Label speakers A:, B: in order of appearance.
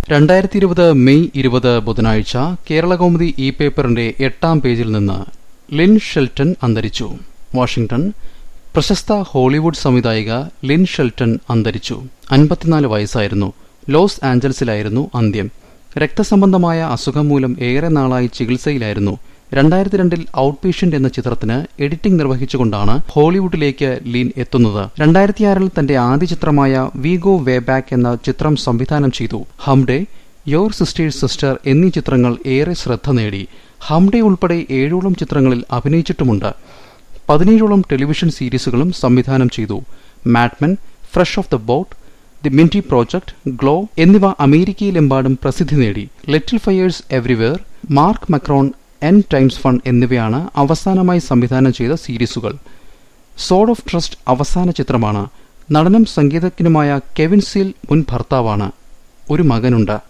A: രണ്ടായിരത്തി ഇരുപത് മെയ് ഇരുപത് ബുധനാഴ്ച കേരളകൗമുദി ഇ പേപ്പറിന്റെ എട്ടാം പേജിൽ നിന്ന് ലിൻ ഷെൽട്ടൺ അന്തരിച്ചു വാഷിംഗ്ടൺ പ്രശസ്ത ഹോളിവുഡ് സംവിധായിക ലിൻ ഷെൽട്ടൺ അന്തരിച്ചു അൻപത്തിനാല് വയസ്സായിരുന്നു ലോസ് ആഞ്ചൽസിലായിരുന്നു അന്ത്യം രക്തസംബന്ധമായ അസുഖം മൂലം ഏറെ നാളായി ചികിത്സയിലായിരുന്നു രണ്ടായിരത്തി രണ്ടിൽ ഔട്ട് പേഷ്യന്റ് എന്ന ചിത്രത്തിന് എഡിറ്റിംഗ് നിർവഹിച്ചുകൊണ്ടാണ് ഹോളിവുഡിലേക്ക് ലീൻ എത്തുന്നത് രണ്ടായിരത്തിയാറിൽ തന്റെ ആദ്യ ചിത്രമായ വി ഗോ വേ ബാക്ക് എന്ന ചിത്രം സംവിധാനം ചെയ്തു ഹംഡേ യോർ സിസ്റ്റേഴ്സ് സിസ്റ്റർ എന്നീ ചിത്രങ്ങൾ ഏറെ ശ്രദ്ധ നേടി ഹംഡേ ഉൾപ്പെടെ ഏഴോളം ചിത്രങ്ങളിൽ അഭിനയിച്ചിട്ടുമുണ്ട് പതിനേഴോളം ടെലിവിഷൻ സീരീസുകളും സംവിധാനം ചെയ്തു Mad Men Fresh Off the Boat The Mindy Project ഗ്ലോ എന്നിവ അമേരിക്കയിലെമ്പാടും പ്രസിദ്ധി നേടി Little Fires Everywhere Marc Maron End Times Fun എന്നിവയാണ് അവസാനമായി സംവിധാനം ചെയ്ത സീരീസുകൾ സോഡ് ഓഫ് ട്രസ്റ്റ് അവസാന ചിത്രമാണ് നടനും സംഗീതജ്ഞനുമായ കെവിൻ സീൽ മുൻ ഭർത്താവാണ് ഒരു മകനുണ്ട്